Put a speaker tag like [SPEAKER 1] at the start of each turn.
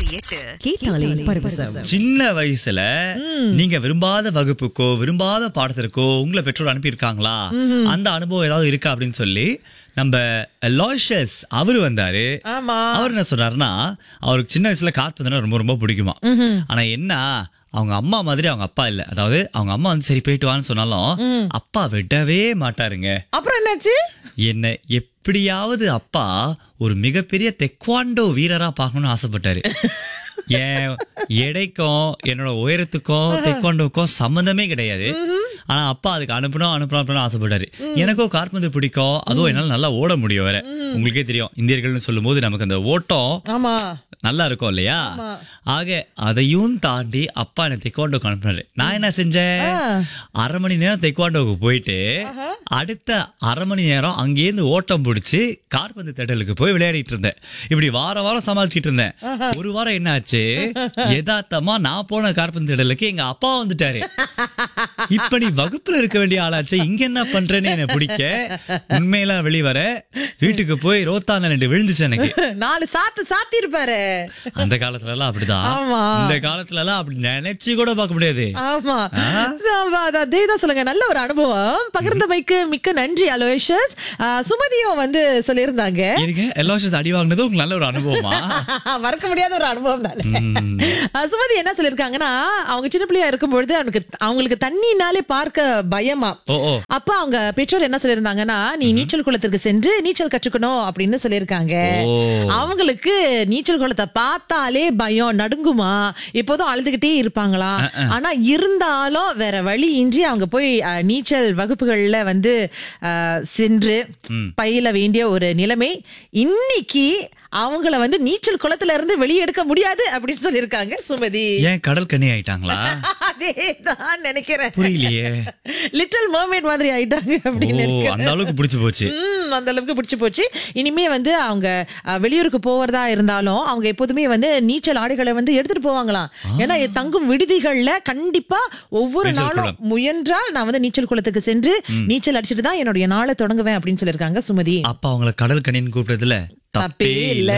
[SPEAKER 1] எட்டு
[SPEAKER 2] கேட்டாலே பரவசம்
[SPEAKER 3] சின்ன வயசுல நீங்க விரும்பாத வகுப்புக்கோ விரும்பாத பாடத்திற்கோ உங்களை பெற்றோர் அனுப்பியிருக்காங்களா அந்த அனுபவம் ஏதாவது இருக்கா அப்படின்னு சொல்லி நம்ம லாய்ஷஸ் அவரு வந்தாரு
[SPEAKER 2] ஆமா
[SPEAKER 3] அவர் என்ன சொன்னாருன்னா அவருக்கு சின்ன வயசுல காற்பந்துனா ரொம்ப ரொம்ப பிடிக்குமா ஆனா என்ன அவங்க அம்மா மாதிரி அவங்க அப்பா இல்ல அதாவது அவங்க அம்மா வந்து சரி போயிட்டு வான்னு சொன்னாலும் அப்பா விடவே மாட்டாருங்க
[SPEAKER 2] அப்புறம் என்னாச்சு
[SPEAKER 3] என்ன எப்படியாவது அப்பா ஒரு மிகப்பெரிய தெக்வாண்டோ வீரரா பார்க்கணும்னு ஆசைப்பட்டாரு என் எடைக்கும் என்னோட உயரத்துக்கும் தெக்வாண்டோக்கும் சம்மந்தமே கிடையாது ஆனா அப்பா அதுக்கு அனுப்பணும் அனுப்பணும் அனுப்பணும் ஆசைப்பட்டாரு எனக்கும் காற்பந்து பிடிக்கும் அதுவும் என்னால நல்லா ஓட முடியும் வேற உங்களுக்கே தெரியும் இந்தியர்கள்னு சொல்லும் போது நமக்கு அந்த ஓட்டம்
[SPEAKER 2] ஆமா
[SPEAKER 3] நல்லா இருக்கும் இல்லையா ஆக அதையும் தாண்டி அப்பா என்ன தெக்குவாண்டோக்கு அனுப்புனாரு நான் என்ன செஞ்சேன் அரை மணி நேரம் தெக்குவாண்டோக்கு போயிட்டு அடுத்த அரை மணி நேரம் அங்கேருந்து ஓட்டம் பிடிச்சி கார்பந்து தேடலுக்கு போய் விளையாடிட்டு இருந்தேன் இப்படி வார வாரம் சமாளிச்சிட்டு இருந்தேன் ஒரு வாரம் என்ன ஆச்சு யதார்த்தமா நான் போன கார்பந்து தேடலுக்கு எங்க அப்பா வந்துட்டாரு இப்ப நீ வகுப்புல இருக்க வேண்டிய ஆளாச்சு இங்க என்ன பண்றேன்னு என்ன பிடிக்க உண்மையெல்லாம் வெளிவர வீட்டுக்கு போய் ரோத்தான ரெண்டு விழுந்துச்சு எனக்கு
[SPEAKER 2] நாலு சாத்து சாத்தி இருப்பாரு
[SPEAKER 3] அந்த காலத்துல எல்லாம் அப்படிதான்
[SPEAKER 2] ஆமா.
[SPEAKER 3] இந்த காலத்துல எல்லாம் அப்படி நினைச்சு கூட பார்க்க முடியாது
[SPEAKER 2] ஆமா ஆமா, அது அதே தான் சொல்லுங்க நல்ல ஒரு அனுபவம் பகிர்ந்தமைக்கு மிக்க நன்றி அலோஷஸ் சுமதியும் வந்து சொல்லியிருந்தாங்க
[SPEAKER 3] இருங்க எல்லோஷஸ் அடி வாங்கினது உங்களுக்கு நல்ல ஒரு அனுபவமா
[SPEAKER 2] மறக்க முடியாத ஒரு அனுபவம் தானே
[SPEAKER 3] ம்.
[SPEAKER 2] அஹ் சுமதி என்ன சொல்லிருக்காங்கன்னா அவங்க சின்ன பிள்ளையா இருக்கும்பொழுது அவனுக்கு அவங்களுக்கு தண்ணினாலே பார்க்க பயமா
[SPEAKER 3] ஓ ஓ
[SPEAKER 2] அப்ப அவங்க பெற்றோர் என்ன சொல்லிருந்தாங்கன்னா நீ நீச்சல் குளத்திற்கு சென்று நீச்சல் கற்றுக்கணும் அப்படின்னு சொல்லியிருக்காங்க
[SPEAKER 3] ஓ.
[SPEAKER 2] அவங்களுக்கு நீச்சல் குளத்தை பார்த்தாலே பயம் நடுங்குமா எப்போதும் அழுதுகிட்டே இருப்பாங்களா ஆனா இருந்தாலும் வேற வழி இன்றி அவங்க போய் அஹ், நீச்சல் வகுப்புகள்ல வந்து அஹ், சென்று பயில வேண்டிய ஒரு நிலைமை இன்னைக்கு அவங்கள வந்து நீச்சல் குளத்துல இருந்து வெளியே எடுக்க முடியாது அப்படின்னு சொல்லியிருக்காங்க சுமதி
[SPEAKER 3] ஏன் கடல் கண்ணி ஆயிட்டாங்களா
[SPEAKER 2] அதேதான் நினைக்கிறேன்
[SPEAKER 3] புரியலையே
[SPEAKER 2] லிட்டில் மர்மேட் மாதிரி ஆயிட்டாங்க
[SPEAKER 3] ஓ
[SPEAKER 2] அப்படின்னு நினைக்கிறேன்.
[SPEAKER 3] அந்த அளவுக்கு பிடிச்சு போச்சு
[SPEAKER 2] ம், அந்த அளவுக்கு பிடிச்சு போச்சு இனிமே வந்து அவங்க அஹ், வெளியூருக்கு போவதா இருந்தாலும் அவங்க எப்போதுமே வந்து நீச்சல் ஆடைகளை வந்து எடுத்துட்டு போவாங்களாம் ஏன்னா இது தங்கும் விடுதிகள்ல கண்டிப்பா ஒவ்வொரு
[SPEAKER 3] நீச்சல்
[SPEAKER 2] நாளும்
[SPEAKER 3] குளம்.
[SPEAKER 2] முயன்றால் நான் வந்து நீச்சல் குளத்துக்கு சென்று நீச்சல் அடிச்சிட்டு தான் என்னுடைய நாளை தொடங்குவேன் அப்படின்னு சொல்லியிருக்காங்க சுமதி
[SPEAKER 3] அப்பா அவங்கள கடல் கண்ணின்னு கூப்பிட்டதுல
[SPEAKER 2] தப்பே
[SPEAKER 3] தப்பே
[SPEAKER 2] இல்ல.
[SPEAKER 3] இல்ல